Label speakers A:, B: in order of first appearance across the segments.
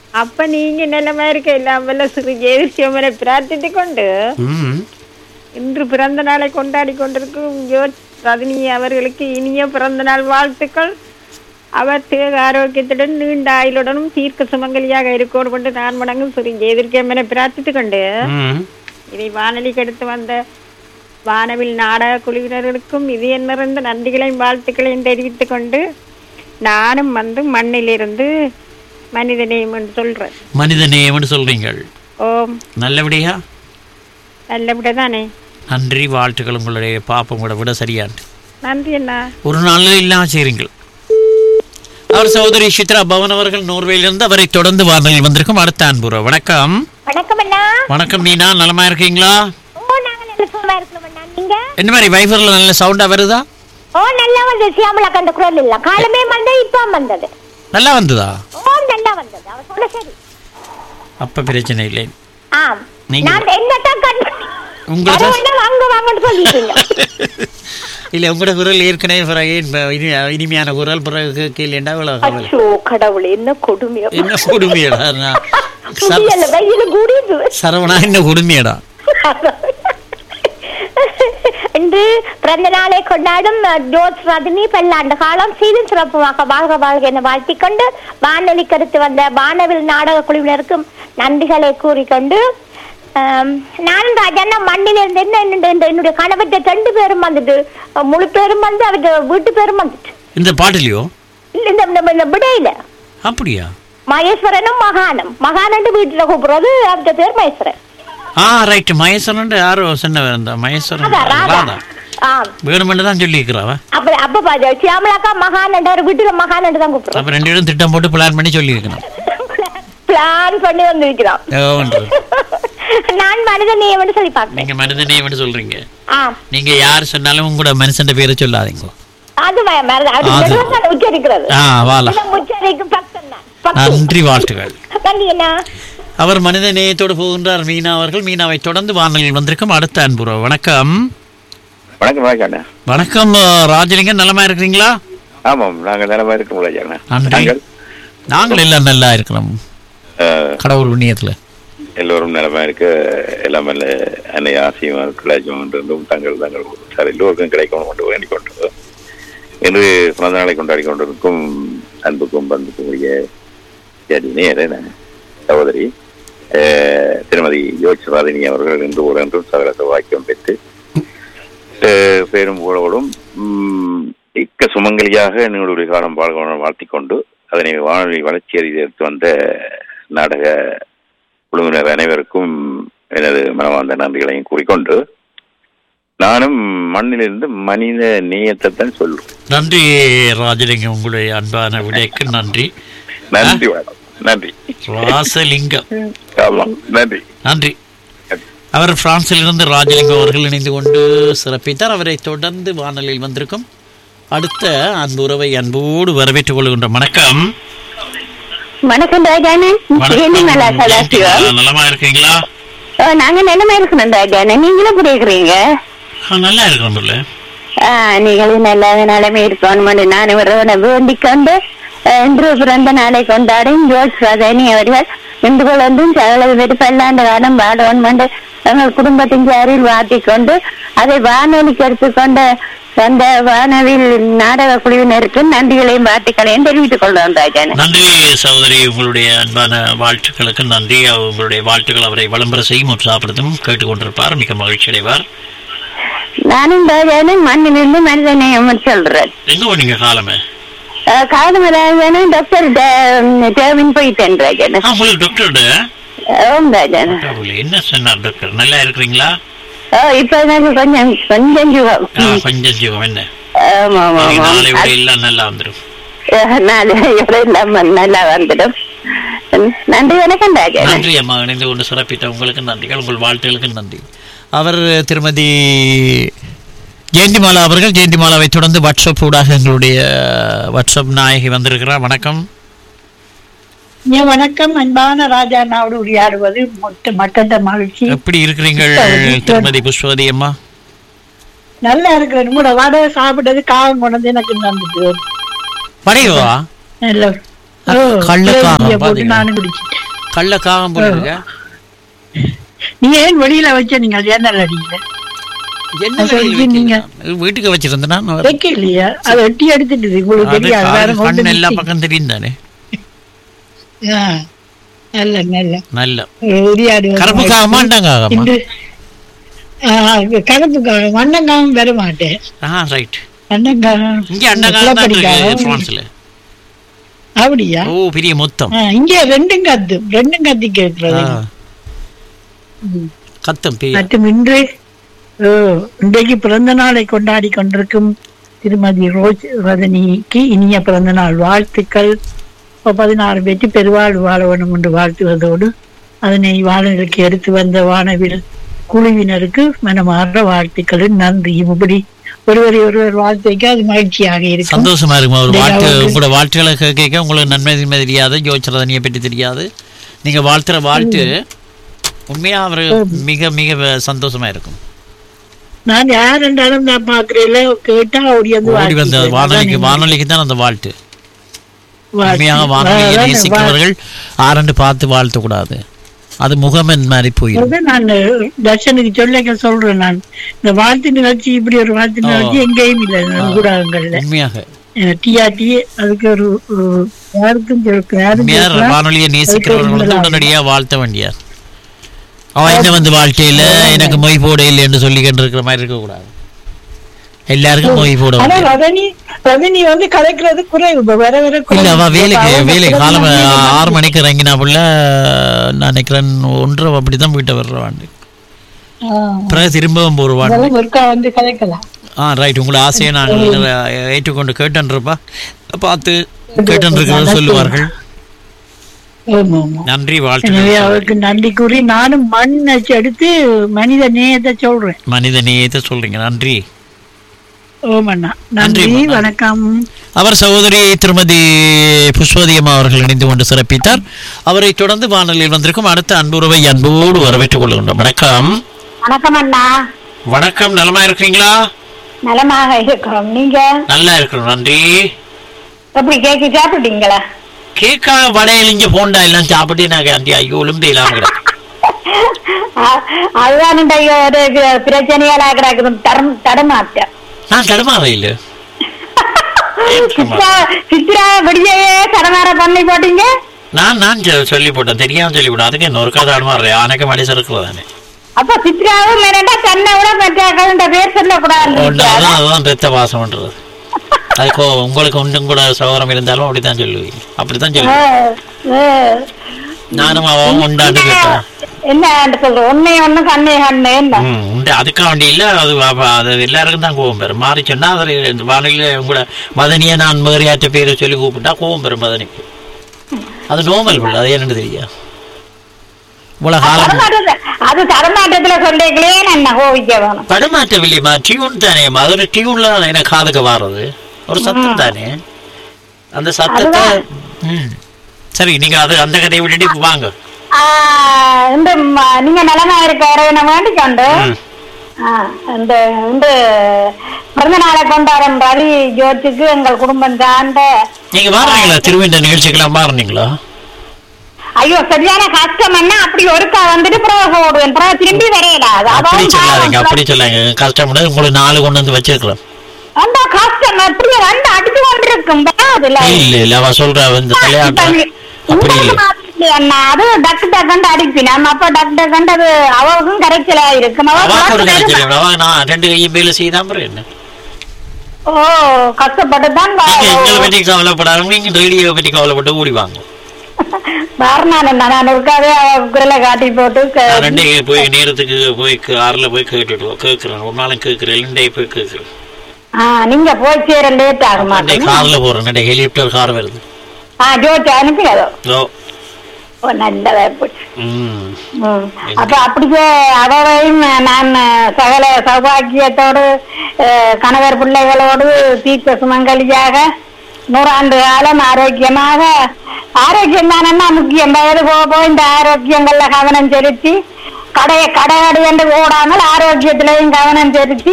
A: அப்ப நீங்க நிலைமை இருக்க இல்லாமல சிறு ஜெயசிவமனை பிரார்த்தித்துக் கொண்டு
B: ம்
A: இன்று பிறந்த நாளை கொண்டாடி கொண்டிருக்கும் ஜோர்ஜ் ரஜினி அவர்களுக்கு இனிய பிறந்த நாள் வாழ்த்துக்கள் அவர் தேக ஆரோக்கியத்துடன் நீண்ட ஆயுளுடனும் தீர்க்க சுமங்கலியாக இருக்கணும் கொண்டு நான் மடங்கு சிறு ஜெயதிர்க்கமனை பிரார்த்தித்துக் கொண்டு
B: ம்
A: இதை வானொலிக்கு எடுத்து வந்த வானவில் நாடக குழுவினர்களுக்கும் இதய நிறைந்த நன்றிகளையும் வாழ்த்துக்களையும் தெரிவித்துக் கொண்டு நானும் வந்து மண்ணிலிருந்து மனிதநேயம் என்று சொல்றேன்
B: மனித நேயம்னு சொல்றீங்கள்
A: ஓம்
B: நல்லபடியா
A: நல்லபடியா தானே
B: நன்றி வாழ்த்துக்கள் உங்களுடைய பாப்பம் கூட விட சரியாண்டு
A: நன்றி அண்ணா
B: ஒரு நாள் இல்லாம செய்றீங்கள் அவர் சகோதரி சித்ரா பவன் அவர்கள் நோர்வேலிருந்து அவரை தொடர்ந்து வானொலியில் வந்திருக்கும் அடுத்த அன்புற வணக்கம்
C: வணக்கம் அண்ணா
B: வணக்கம் மீனா நலமா இருக்கீங்களா
C: ஓ நாங்க நல்ல சும்மா இருக்கிறோம் அண்ணா நீங்க
B: என்ன மாதிரி வைஃபர்ல நல்ல சவுண்டா வருதா
C: ஓ நல்லா வந்து சியாமலா அந்த குரல் இல்ல காலமே வந்து இப்ப வந்தது
B: நல்லா வந்ததா
C: ஓ நல்லா வந்தது அவ சொல்ல சரி
B: அப்ப பிரச்சனை இல்லை
C: ஆம்
B: நீங்க-
C: நான் என்னத்தான் கண்
B: உங்களுக்கு
C: வரவேண்டா, வாங்க வாங்கன்னு சொல்லிட்டீங்க
B: இல்ல உங்களோட குரல் ஏற்கனவே பிறகு இன்ப- இனி- இனிமையான குரல் பிறகு கீழேண்டா இவ்வளவு கவலை
C: அச்சோ கடவுளே என்ன கொடுமையா
B: என்ன கொடுமையடா நான்
C: முடியல வெயில கூடியது
B: சரவணா என்ன கொடுமையடா
C: இன்று பிறந்த நாளை கொண்டாடும் அஹ், ஜோர்ஜ் ரஜினி பல்லாண்டு காலம் சீரும் சிறப்புமாக வாழ்க வாழ்க என வாழ்த்திக் கொண்டு வானொலி கருத்து வந்த வானவில் நாடக குழுவினருக்கும் நன்றிகளை கூறிக்கொண்டு ஆம், நானும் ராஜா மண்ணில் இருந்து என்ன என்னுடைய- இந்த என்னுடைய கணவர்கிட்ட ரெண்டு பேரும் வந்துட்டு அஹ், முழு பேரும் வந்து அவருடைய வீட்டு பேரும் வந்துட்டு
B: இந்த பாட்டுலயோ
C: இல்ல இந்த இந்த- இந்த விடையில
B: அப்படியா
C: மகேஸ்வரனும் மகானம் மகானண்டு வீட்டுல கூப்பிடுறது அவருடைய பேர் மகேஸ்வரன்
B: ஆ ரைட் மகேஸ்வரன் யாரோ சொன்னவர் அந்த மகேஸ்வரன்
C: ராதா ராதா
B: ராதா
C: ஆம்
B: வேணுமென்று தான் சொல்லியிருக்கிறாவ
C: அப்ப அப்ப பாரு சியாமலாக்கா மகானண்டு அவர் வீட்டுல மகானண்டு தான் கூப்பிடுறோம்
B: அப்ப ரெண்டு பேரும் திட்டம் போட்டு பிளான் பண்ணி சொல்லியிருக்கணும்
C: பிளான் பண்ணி வந்திருக்கிறோம்
B: ஓன்று.
C: நான் மனித நியமனு சொல்லி பார்க்கிறேன்
B: நீங்க மனிதனே சொல்றீங்க
C: ஆ
B: நீங்க யார் சொன்னாலும் உங்களோட மனுஷன் பேரை சொல்லாதீங்க
C: அது ம- மறந்து- அது
B: அது.
C: மெதுவா தான் உச்சரிக்கிறது
B: ஆ வாலா
C: இதை உச்சரிக்கும் பக்கம் தான் பக்கம்.
B: நன்றி வாழ்த்துகள்
C: நன்றி அண்ணா
B: அவர் மனித நேயத்தோடு போகின்றார் மீனா அவர்கள் மீனாவை தொடர்ந்து வானொலியில் வந்திருக்கும் அடுத்த அன்புற வணக்கம்
D: வணக்கம் ராஜாண்ணா
B: வணக்கம் அஹ், ராஜலிங்கம் நலமா இருக்கிறீங்களா
D: ஆமாம் நாங்கள் நிலமா இருக்கோம் ராஜாண்ணா
B: நன்றி
D: நாங்கள்
B: நாங்கள் எல்லாம் நல்லா இருக்கிறோம்
D: அஹ்,
B: கடவுள் புண்ணியத்துல
D: எல்லோரும் நிலமா இருக்க எல்லாம் நல்ல அன்னை ஆசையும் கிளாஜும் இருந்தும் தங்கள் தங்கள் சார் எல்லோருக்கும் கிடைக்கணும் கொண்டு வேண்டிக் கொண்டு இன்று பிறந்த நாளை கொண்டாடி கொண்டிருக்கும் அன்புக்கும் பண்புக்கும் உரிய சரி நேர சகோதரி அஹ், திருமதி யோட்சி ராதினி அவர்கள் இன்று ஒரு என்றும் சகல வாக்கியம் பெற்று அஹ், பேரும் புகழோடும் உம், இக்க சுமங்கலியாக நீளுடைய காலம் வாழ்க வாழ்த்திக் கொண்டு அதனை வானொலி வளர்ச்சி எடுத்து வந்த நாடக குழுவினர் அனைவருக்கும் எனது மனமார்ந்த நன்றிகளையும் கூறிக்கொண்டு நானும் மண்ணிலிருந்து மனித நேயத்தை தான் சொல்றேன்
B: நன்றி ராஜலிங்கம் உங்களுடைய அன்பான விடைக்கு நன்றி
D: நன்றி வணக்கம் நன்றி
B: ராசலிங்கம்
D: ஆமாம் நன்றி
B: நன்றி அவர் பிரான்சிலிருந்து ராஜலிங்கம் அவர்கள் இணைந்து கொண்டு சிறப்பித்தார் அவரை தொடர்ந்து வானொலியில் வந்திருக்கும் அடுத்த அன்பு உறவை அன்போடு வரவேற்றுக் கொள்கின்ற வணக்கம்
C: வணக்கம் ராஜானு நல்லா சதாசிவம்
B: வணக்கம் நலமா இருக்கீங்களா
C: ஓ, நாங்க நிலைமை இருக்கணும் ராஜானு நீங்களும் புரியுறீங்க
B: ஆ, நல்லா இருக்கிறோம் புள்ள
C: நீங்களும் நல்ல நிலைமை இருக்கணும் நான் இவரோட வேண்டிக் கொண்டு அஹ், இன்று பிறந்த நாளை கொண்டாடும் ஜோர்ஜ் ரஜினி அவர்கள் இன்று கொண்டும் சகல வெறு பல்லாண்டு காலம் வாழணும் என்று எங்கள் குடும்பத்தின் சாரில் வாழ்த்திக் கொண்டு அதை வானொலிக்கு எடுத்துக்கொண்ட அந்த வானவில் நாடக குழுவினருக்கு நன்றிகளையும் வாழ்த்துக்களையும் தெரிவித்துக் கொள்வோம் ராஜானு
B: நன்றி சகோதரி உங்களுடைய அன்பான வாழ்த்துக்களுக்கு நன்றி உங்களுடைய வாழ்த்துக்கள் அவரை விளம்பர செய்யும் உற்சாகப்படுத்தும் கேட்டுக்கொண்டிருப்பார் மிக மகிழ்ச்சி அடைவார்
C: நானும் ராஜானு மண்ணிலிருந்து மனிதநேயம் சொல்றேன்
B: எங்க போனீங்க காலமே
C: காலமராஜனு டாக்டர் டேவின் போயிட்டேன் ராஜானு
B: ஆ, உங்களுக்கு டாக்டர்
C: ஓம் ராஜானு
B: என்ன சொன்னார் டாக்டர் நல்லா இருக்கிறீங்களா
C: ஓ இப்ப எனக்கு கொஞ்சம் கொஞ்சம் சுகம்
B: ஆ, கொஞ்சம் ஜீவம் என்ன
C: ஆமா ஆமா
B: நாளை
C: ஆமா
B: விட எல்லாம் நல்லா வந்துடும்
C: அஹ், நாளை இவ்வளவு இல்லாம நல்லா வந்துடும் நன்றி வணக்கம் ராஜானு
B: நன்றி அம்மா இணைந்து கொண்டு சிறப்பித்த உங்களுக்கு நன்றிகள் உங்கள் வாழ்த்துகளுக்கு நன்றி அவர் திருமதி ஜெயந்திமாலா அவர்கள் ஜெயந்திமாலாவை தொடர்ந்து வாட்ஸ்அப் ஊடாக எங்களுடைய வாட்ஸ்அப் நாயகி வந்திருக்கிறார் வணக்கம்
E: என் வணக்கம் அன்பான ராஜா நாடு உரையாடுவது மொத்த மட்டத்த மகிழ்ச்சி
B: எப்படி இருக்கிறீங்கள் திருமதி புஷ்பவதி அம்மா
E: நல்லா இருக்கிறேன் உங்களோட வடை சாப்பிட்டது காகம் கொண்டு வந்து எனக்கு நம்பிட்டு
B: படையவா
E: நல்ல ஓ,
B: கள்ளக்காகம்
E: தேயிலையை போட்டு
B: பாத்தீங்களா?
E: நானும் குடிச்சிட்டேன்
B: கள்ளக்காகம் போல இருக்க
E: நீங்க ஏன் வெளியில வச்ச நீங்க ஜன்னல் அடியில
B: என்ன
E: அது
B: வெளியில
E: வச்சு நீங்க-
B: வைக்கல? வீட்டுக்கு வச்சிருந்தேன் நான் வர-
E: வைக்க இல்லையா அதை வெட்டி எடுத்துட்டு உங்களுக்கு
B: அது
E: தெரியாது வேற
B: கால்
E: கொண்டு
B: கண் எல்லா
E: நிறுத்தி.
B: பக்கம் தெரியும் தானே
E: ஆ, நல்ல நல்ல
B: நல்ல
E: உரியாடு
B: கருப்பு காகமா அண்டங்காகமா
E: இன்று ஆ, கருப்பு காகம் வண்ணங்காகம் வர மாட்டேன்
B: ஆ ரைட்
E: வண்ணங்காகம்
B: இங்க அண்டங்காகம் தான் இருக்கு
E: குளப்படிக்காகம்.
B: பிரான்ஸ்ல
E: அப்படியா
B: ஓ பெரிய மொத்தம்
E: ஆ, இங்க ரெண்டும் கத்து ரெண்டும் கத்தி கேட்கிறது
B: ஆ. கத்தம் பெரிய
E: மற்றும் இன்று ஓ, இன்றைக்கு பிறந்த நாளை கொண்டாடி கொண்டிருக்கும் திருமதி ரோஜ் ரதனிக்கு இனிய பிறந்த நாள் வாழ்த்துக்கள் இப்ப பதினாறு பேச்சு பெருவாழ் வாழ வேண்டும் என்று வாழ்த்துவதோடு அதனை வானவிலுக்கு எடுத்து வந்த வானவில் குழுவினருக்கு மனமார்ந்த வாழ்த்துக்களின் நன்றி இப்படி ஒருவரை ஒருவர் வாழ்த்தைக்கு அது மகிழ்ச்சியாக இருக்கும்
B: சந்தோஷமா இருக்கும் ஒரு
E: நீங்க
B: வாழ்த்து
E: அவருக்கு-
B: உங்களோட வாழ்த்துக்களை கேட்க கேட்க உங்களுக்கு நன்மை தீமை தெரியாது ஜோதிரதனியை பற்றி தெரியாது நீங்க வாழ்த்துற வாழ்த்து உண்மையா அவரு மிக மிக சந்தோஷமா இருக்கும்
E: நான் யார் என்றாலும் நான் பாக்குறேன் கேட்டா ஓடி வந்து
B: ஓடி வந்த
E: வாழ்த்துக்கள்.
B: வானொலிக்கு
E: அதான்
B: வானொலிக்கு தான் அந்த வாழ்த்து
E: வாழ்த்து.
B: உண்மையாக வானொலியை
E: அதான் வாழ்த்து.
B: நேசிக்கிறவர்கள் ஆரண்டு பார்த்து வாழ்த்தக்கூடாது அது முகமன் மாதிரி போயிடும்
E: அதான் நான் தர்ஷனுக்கு சொல்ல சொல்றேன் நான் இந்த வாழ்த்து நிகழ்ச்சி இப்படி ஒரு வாழ்த்து
B: ஆ.
E: நிகழ்ச்சி எங்கேயும் இல்லை ஊடகங்கள்ல
B: உண்மையாக
E: டிஆர்டி அதுக்கு ஒரு ஒரு யாருக்கும் சொல்ல யாரும்
B: உண்மையா
E: சொல்லலாம்.
B: வானொலியை நேசிக்கிறவர்கள் வந்து உடனடியா வாழ்த்த வேண்டியார் அவன் என்ன வந்து வாழ்க்கையில எனக்கு மொய் போட இல்லை என்று சொல்லிக்கிட்டு இருக்கிற மாதிரி இருக்கக்கூடாது எல்லாருக்கும் மொய் போட
E: ஆனா
B: வேண்டியது.
E: ரஜினி ரஜினி வந்து கலைக்கிறது குறைவு இப்ப வர வர
B: இல்ல
E: குறைவு.
B: அவ வேலைக்கு
E: இப்ப அவங்க
B: வேலை காலம்
E: பிறந்த
B: ஆறு மணிக்கு இறங்கினா புள்ள நான் நினைக்கிறேன் ஒன்றரை அப்படிதான் வீட்டை வர்றவாண்டு
E: ஆ.
B: பிறகு திரும்பவும் போடுவான்
E: அதெல்லாம் ஒருக்கா வந்து கலைக்கலாம்
B: ஆ ரைட் உங்களோட ஆசையை நான் ஏற்றுக்கொண்டு கேட்டேன்றப்பா பார்த்து கேட்டேன்றிருக்கிறத சொல்லுவார்கள்
E: ஆமா ஆமா
B: நன்றி
E: எனவே
B: வாழ்த்துக்கள்
E: அவருக்கு நன்றி கூறி நானும் மண் அச்சு எடுத்து மனித நேயத்தை சொல்றேன்
B: மனித நேயத்தை சொல்றீங்க நன்றி
E: ஓமண்ணா
B: நன்றி,
E: நன்றி
B: அம்மா.
E: வணக்கம்
B: அவர் சகோதரி திருமதி புஷ்பவதியம்மா அவர்கள் இணைந்து கொண்டு சிறப்பித்தார் அவரை தொடர்ந்து வானொலியில் வந்திருக்கும் அடுத்த அன்புறவை அன்போடு வரவேற்றுக் கொள்கின்றோம் வணக்கம்
C: வணக்கம் அண்ணா
B: வணக்கம் நலமா இருக்கிறீங்களா
C: நலமாக இருக்கிறோம் நீங்க
B: நல்லா இருக்கிறோம் நன்றி
C: எப்படி கேக்கு சாப்பிட்டீங்களா
B: கேக்கா வடையில் இங்க போண்டா எல்லாம் சாப்பிட்டு நாங்க அந்த ஐயோ எலும்பு இல்லாம கிடக்கு
C: அ- அதுதான் இந்த ஒரு பிரச்சனையால கிடக்குது தரம் தடமாட்டேன்
B: நான் தடுமாற இல்ல
C: சித்ரா சித்ரா விடியவே தடமாற பண்ணி போட்டீங்க
B: நான் நான் சொ- சொல்லி போட்டேன் தெரியாம சொல்லி போட்டேன் அதுக்கு இன்னொரு கதை தடுமாறேன் ஆனைக்கு மனுஷன் இருக்கிறதானே
C: அப்ப சித்ராவும் மேரண்டா தன்னை விட மற்ற பேர் சொல்லக்கூடாது
B: அதான் அதுதான் ரத்த வாசம்ன்றது அது கோ உங்களுக்கு ஒன்றும் கூட சௌகரம் இருந்தாலும் அப்படித்தான் சொல்லுவீங்க அப்படித்தான் சொல்லுவீங்க நானும் அவன் உண்டாண்டு கேட்டேன்
C: என்ன சொல்ற உன்னை ஒண்ணு கண்ணே கண்ணு என்ன
B: ம், உண்டு அதுக்காக வேண்டி இல்ல அது வ- அது எல்லாருக்கும் தான் கோவம் பெறும் மாறி சொன்னா அது இந்த வானிலை உங்களோட மதனியை நான் மேறியாற்ற பேரை சொல்லி கூப்பிட்டா கோவம் பெறும் மதனிக்கு அது நோமல் பிள்ளை அது என்னன்னு தெரியா இவ்வளவு காலம்
C: தடமாட்டத்துல அது தடமாட்டத்துல சொல்லிக்கலே என்ன கோவிக்க வேணும்
B: தடுமாற்றவில்லையம்மா டியூன் தானே அது ஒரு டியூன்ல தான் எனக்கு காதுக்கு வாரது ஒரு சத்தம் தானே அந்த சத்தத்தை ம் சரி நீங்க அது அந்த கதையை விட்டுட்டு இப்ப வாங்க
C: ஆஹ் இந்த ம- நீங்க நலமா இருக்க இறைவனை வேண்டிக் கொண்டு
B: ம்.
C: ஆஹ் இந்த இந்த பிறந்த நாளை கொண்டாடும் ரவி ஜோர்ஜுக்கு எங்கள் குடும்பம் சார்ந்த
B: நீங்க மாறுறீங்களா திருவிண்ட நிகழ்ச்சிக்கெல்லாம் மாறுனீங்களா
C: ஐயோ சரியான கஷ்டம் என்ன அப்படி ஒருக்கா வந்துட்டு பிறகு ஓடுவேன் பிறகு திரும்பி வரையல அது
B: அப்படி
C: அதான்
B: சொல்லாதீங்க
C: பாவம்.
B: அப்படி சொல்லாங்க கஷ்டப்பட உங்களுக்கு நாலு கொண்டு வந்து வச்சிருக்கிறோம்
C: அந்த கஷ்டம் எப்படி வந்து அடிச்சு கொண்டிருக்கும் அதுல
B: இல்ல இல்ல அவ சொல்ற இந்த தலையாட்டம் அப்படி இல்ல
C: அண்ணா அது டக்கு டக்குண்டு அடிப்பினாம் அப்ப டக்கு டக்குண்டு அது அவளுக்கும் கரைச்சலா இருக்கும் அவ
B: அவாக்கு ஒரு
C: பார்த்து
B: கதை அவ நான் ரெண்டு கையும் பேல செய்தான் பாரு என்ன
C: ஓ கஷ்டப்பட்டு தான்
B: நீங்க எங்களை பற்றி கவலைப்படாத நீங்க ரேடியோ பற்றி கவலைப்பட்டு ஓடி வாங்க
C: வரணும் நான் இருக்காதே குரலை காட்டி போட்டு க-
B: நான் ரெண்டே போய் நேரத்துக்கு போய் கார்ல போய் கேட்டுட்டு கேட்கிறேன் ஒரு நாளும் கேட்கிறேன் ரெண்டே போய் கேட்கிறேன்
C: ஆ, நீங்க போய் சேர லேட் ஆக
B: ரெண்டே
C: மாட்டீங்க
B: கார்ல போறேன் ரெண்டே ஹெலிகாப்டர் கார் வருது
C: ஆ ஜோதி அனுப்பினதோ
B: ஓ
C: ஓ நல்லதா போச்சு
B: ம்
C: ம். அப்ப அப்படியே அவளையும் நான் சகல சௌபாக்கியத்தோடு அஹ், கணவர் பிள்ளைகளோடு தீர்க்க சுமங்கலியாக நூறாண்டு காலம் ஆரோக்கியமாக ஆரோக்கியம் தானே முக்கியம் வயது போக போக இந்த ஆரோக்கியங்கள்ல கவனம் செலுத்தி கடைய கடையடி என்று ஓடாமல் ஆரோக்கியத்திலையும் கவனம் செலுத்தி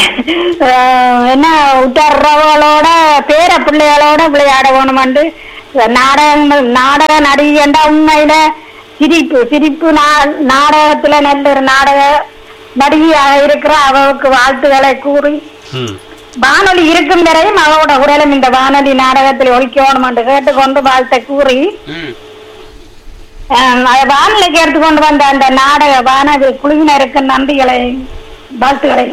C: அஹ், என்ன உத்தர்றவங்களோட பேர பிள்ளைகளோட விளையாட வேணுமென்று நாடகங்கள் நாடக நடிகை என்றா உண்மையில சிரிப்பு சிரிப்பு நா- நாடகத்துல நல்ல ஒரு நாடக நடிகையாக இருக்கிற அவளுக்கு வாழ்த்துக்களை கூறி
B: ம்
C: வானொலி இருக்கும் வரையும் அவளோட குரலும் இந்த வானொலி நாடகத்தில் ஒழிக்கணும் என்று கேட்டுக்கொண்டு வாழ்த்தை கூறி
B: ம்
C: அஹ், அதை வானொலிக்கு எடுத்துக்கொண்டு வந்த அந்த நாடக வானொலி குழுவினருக்கு நன்றிகளை வாழ்த்துக்களை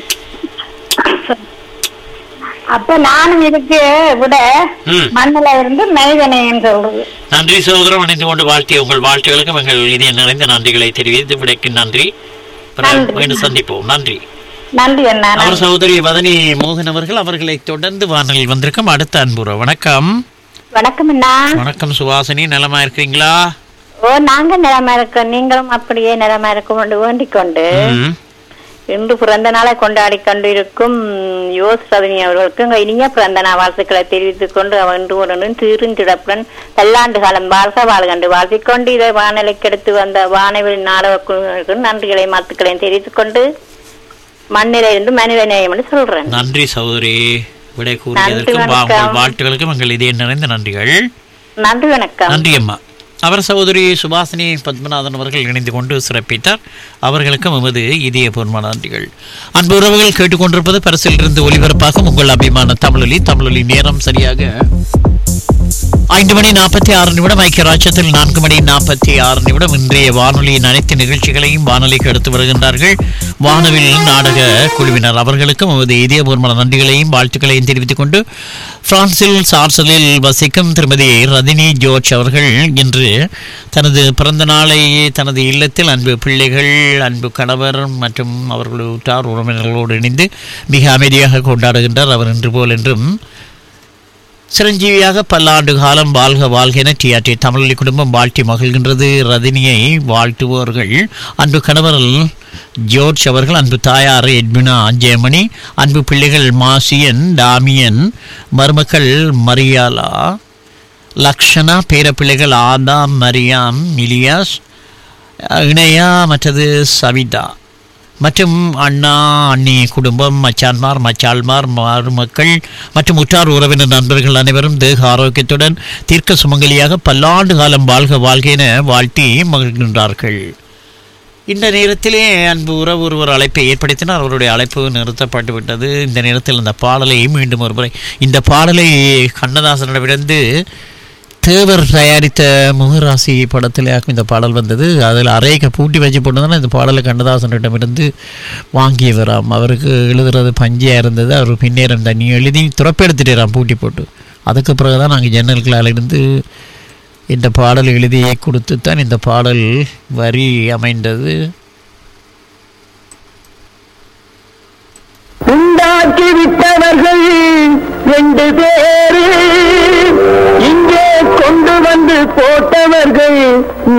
C: அப்ப நானும் இதுக்கு விட
B: ம்.
C: மண்ணுல இருந்து மெய்தனைன்னு சொல்றது
B: நன்றி சகோதரம் இணைந்து கொண்டு வாழ்த்திய உங்கள் வாழ்த்துகளுக்கும் எங்கள் இதய நிறைந்த நன்றிகளை தெரிவித்து விடைக்கு நன்றி பிறகு
C: நன்றி.
B: மீண்டும் சந்திப்போம் நன்றி
C: நன்றி அண்ணா
B: அவர் சகோதரி வதனி மோகன் அவர்கள் அவர்களை தொடர்ந்து வானலில் வந்திருக்கும் அடுத்த அன்புற வணக்கம்
C: வணக்கம் அண்ணா
B: வணக்கம் சுவாசினி நலமா இருக்கிறீங்களா
C: ஓ நாங்க நிலமா இருக்கோம் நீங்களும் அப்படியே நிலமா இருக்கும் என்று வேண்டிக் கொண்டு
B: ம்.
C: இன்று பிறந்த நாளை கொண்டாடி கொண்டிருக்கும் யோஸ் ரவினி அவர்களுக்கு உங்க இனிய பிறந்த நாள் வாழ்த்துக்களை தெரிவித்துக் கொண்டு அவன்று உடனும் தீருஞ்சிடப்புடன் பல்லாண்டு காலம் வாழ்க வாழ்கண்டு வாழ்த்திக் கொண்டு இதை வானொலிக்கு எடுத்து வந்த வானவில் நாடக குழுவினருக்கு நன்றிகளை வாழ்த்துக்களையும் தெரிவித்துக் கொண்டு மண்ணில இருந்து மனித நேயம் என்று சொல்றேன்
B: நன்றி சகோதரி விடை கூறியதற்கும்
C: நன்றி,
B: வா- உங்கள்
C: வணக்கம்.
B: வாழ்த்துகளுக்கும் எங்கள் இதய நிறைந்த நன்றிகள்
C: நன்றி வணக்கம்
B: நன்றி அம்மா அவர் சகோதரி சுபாசினி பத்மநாதன் அவர்கள் இணைந்து கொண்டு சிறப்பித்தார் அவர்களுக்கும் எமது இதயபூர்வமான நன்றிகள் அன்பு உறவுகள் கேட்டுக்கொண்டிருப்பது பரிசிலிருந்து ஒலிபரப்பாகும் உங்கள் அபிமான தமிழொலி தமிழொலி நேரம் சரியாக ஐந்து மணி நாற்பத்தி ஆறு நிமிடம் ஐக்கிய ராஜ்யத்தில் நான்கு மணி நாற்பத்தி ஆறு நிமிடம் இன்றைய வானொலியின் அனைத்து நிகழ்ச்சிகளையும் வானொலிக்கு எடுத்து வருகின்றார்கள் வானவில் நாடக குழுவினர் அவர்களுக்கும் நமது இதயபூர்வமான நன்றிகளையும் வாழ்த்துக்களையும் தெரிவித்துக் கொண்டு பிரான்சில் சார்சலில் வசிக்கும் திருமதி ரதினி ஜோர்ஜ் அவர்கள் இன்று தனது பிறந்த நாளை தனது இல்லத்தில் அன்பு பிள்ளைகள் அன்பு கணவர் மற்றும் அவர்கள் உற்றார் உறவினர்களோடு இணைந்து மிக அமைதியாக கொண்டாடுகின்றார் அவர் இன்று போல் என்றும் சிரஞ்சீவியாக பல்லாண்டு காலம் வாழ்க வாழ்கென டிஆர்டி தமிழொலி குடும்பம் வாழ்த்தி மகிழ்கின்றது ரதினியை வாழ்த்துவோர்கள் அன்பு கணவர் ஜோர்ஜ் அவர்கள் அன்பு தாயார் எட்மினா ஜெயமணி அன்பு பிள்ளைகள் மாசியன் டாமியன் மருமக்கள் மரியாலா லக்ஷனா பேரப்பிள்ளைகள் ஆதாம் மரியாம் இலியாஸ் இணையா மற்றது சவிதா மற்றும் அண்ணா அண்ணி குடும்பம் மச்சான்மார் மச்சாள்மார் மருமக்கள் மற்றும் உற்றார் உறவினர் நண்பர்கள் அனைவரும் தேக ஆரோக்கியத்துடன் தீர்க்க சுமங்கலியாக பல்லாண்டு காலம் வாழ்க வாழ்க என வாழ்த்தி மகிழ்கின்றார்கள் இந்த நேரத்திலே அன்பு உறவு ஒருவர் அழைப்பை ஏற்படுத்தினார் அவருடைய அழைப்பு நிறுத்தப்பட்டு விட்டது இந்த நேரத்தில் அந்த பாடலை மீண்டும் ஒருமுறை இந்த பாடலை கண்ணதாசனிடமிருந்து தேவர் தயாரித்த முகராசி படத்தில் இந்த பாடல் வந்தது அதில் அறையக்க பூட்டி வச்சு போட்டு இந்த பாடலை கண்ணதாசனிடமிருந்து வாங்கியவராம் அவருக்கு எழுதுறது பஞ்சியாக இருந்தது அவர் பின்னேறம் தண்ணி எழுதி துறப்பெடுத்துட்டாராம் பூட்டி போட்டு அதுக்கு பிறகு தான் நாங்கள் ஜன்னல்களால் இருந்து இந்த பாடல் எழுதியை கொடுத்து தான் இந்த பாடல் வரி அமைந்தது